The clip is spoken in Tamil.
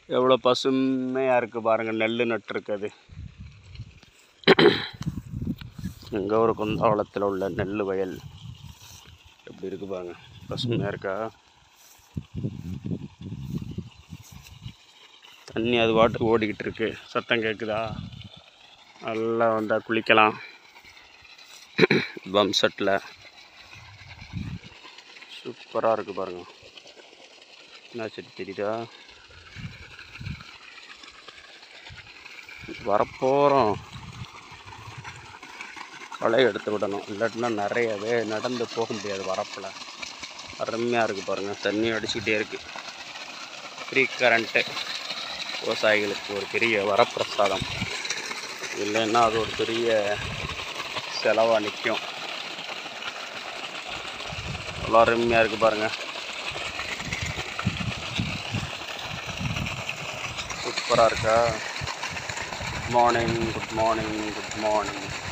எவ்வளோ பசுமையாக இருக்குது பாருங்கள் நெல் நட்டுருக்குது எங்கே ஒரு குந்தாவளத்தில் உள்ள நெல் வயல் எப்படி இருக்கு பாருங்க பசுமையாக இருக்கா தண்ணி அது பாட்டுக்கு ஓடிக்கிட்டு இருக்கு சத்தம் கேட்குதா நல்லா வந்தால் குளிக்கலாம் பம் செட்டில் சூப்பராக இருக்குது பாருங்க என்ன செடி தெரியுதா வரப்போகிறோம் களை எடுத்து விடணும் இல்லாட்டினா நிறையவே நடந்து போக முடியாது வரப்பில் அருமையாக இருக்குது பாருங்கள் தண்ணி அடிச்சுக்கிட்டே இருக்குது ஃப்ரீ கரண்ட்டு விவசாயிகளுக்கு ஒரு பெரிய வரப்பிரசாதம் இல்லைன்னா அது ஒரு பெரிய செலவாக நிற்கும் அவ்வளோ அருமையாக இருக்குது பாருங்கள் சூப்பராக இருக்கா good morning good morning good morning